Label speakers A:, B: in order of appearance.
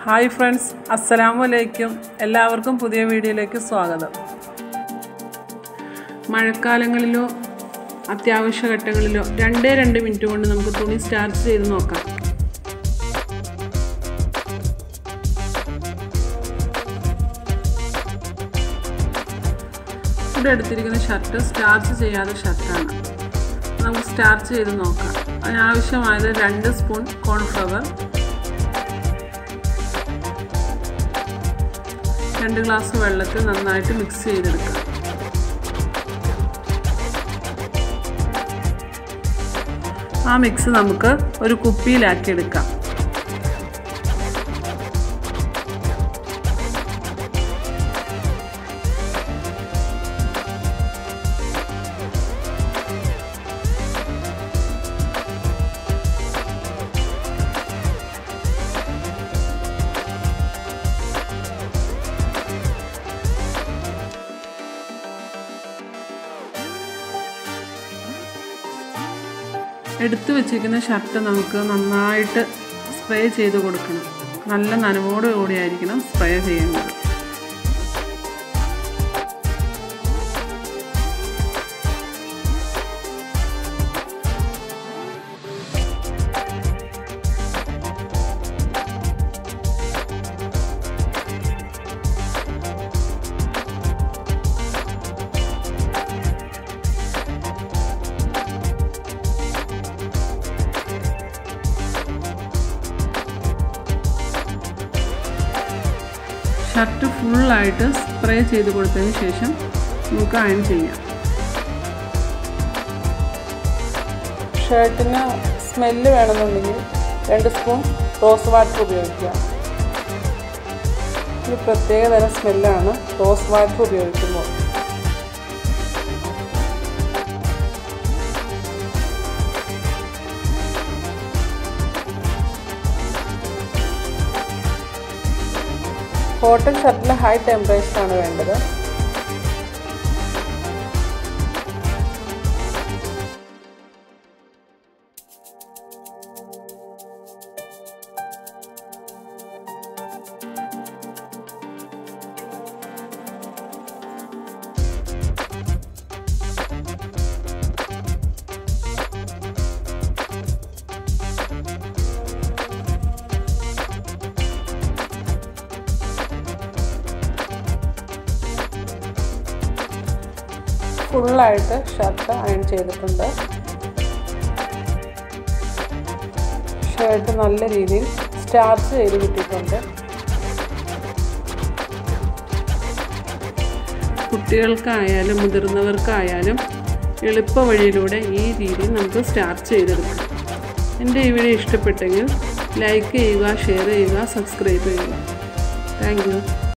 A: hi friends അസ്സലാമു അലൈക്കും എല്ലാവർക്കും പുതിയ വീഡിയോയിലേക്ക് സ്വാഗതം മഴക്കാലങ്ങളിലോ അത്യാവശ്യ ഘട്ടങ്ങളിലോ രണ്ടേ രണ്ട് മിനിറ്റ് കൊണ്ട് നമുക്ക് തുണി സ്റ്റാർച്ച് ചെയ്ത് നോക്കാം ഇവിടെ എടുത്തിരിക്കുന്ന ഷർട്ട് സ്റ്റാർച്ച് ചെയ്യാത്ത ഷർട്ടാണ് നമുക്ക് സ്റ്റാർച്ച് ചെയ്ത് നോക്കാം അതിനാവശ്യമായത് രണ്ട് സ്പൂൺ കോൺഫ്ലവർ രണ്ട് ഗ്ലാസ് വെള്ളത്തിൽ നന്നായിട്ട് മിക്സ് ചെയ്തെടുക്കാം ആ മിക്സ് നമുക്ക് ഒരു കുപ്പിയിലാക്കി എടുക്കാം എടുത്തു വെച്ചിരിക്കുന്ന ഷർട്ട് നമുക്ക് നന്നായിട്ട് സ്പ്രേ ചെയ്ത് കൊടുക്കണം നല്ല നനവോട് കൂടിയായിരിക്കണം സ്പ്രേ ചെയ്യേണ്ടത് ഷർട്ട് ഫുള്ളായിട്ട് സ്പ്രേ ചെയ്ത് കൊടുത്തതിന് ശേഷം നമുക്ക് അയൺ ചെയ്യാം ഷർട്ടിന് സ്മെല്ല് വേണമെന്നുണ്ടെങ്കിൽ രണ്ട് സ്പൂൺ റോസ് വാട്ടർ ഉപയോഗിക്കാം ഒരു പ്രത്യേക തരം സ്മെല്ലാണ് റോസ് വാട്ടർ ഉപയോഗിക്കുമ്പോൾ കോട്ടൺ ഷർട്ടിൽ ഹൈ ടെമ്പറേച്ചറാണ് വേണ്ടത് ഫുള്ളായിട്ട് ഷർട്ട് അയൺ ചെയ്തിട്ടുണ്ട് ഷർട്ട് നല്ല രീതിയിൽ സ്റ്റാർച്ച് ചെയ്ത് കിട്ടിയിട്ടുണ്ട് കുട്ടികൾക്കായാലും മുതിർന്നവർക്കായാലും എളുപ്പ വഴിയിലൂടെ ഈ രീതി നമുക്ക് സ്റ്റാർച്ച് ചെയ്തെടുക്കാം എൻ്റെ ഈ വീഡിയോ ഇഷ്ടപ്പെട്ടെങ്കിൽ ലൈക്ക് ചെയ്യുക ഷെയർ ചെയ്യുക സബ്സ്ക്രൈബ് ചെയ്യുക താങ്ക് യു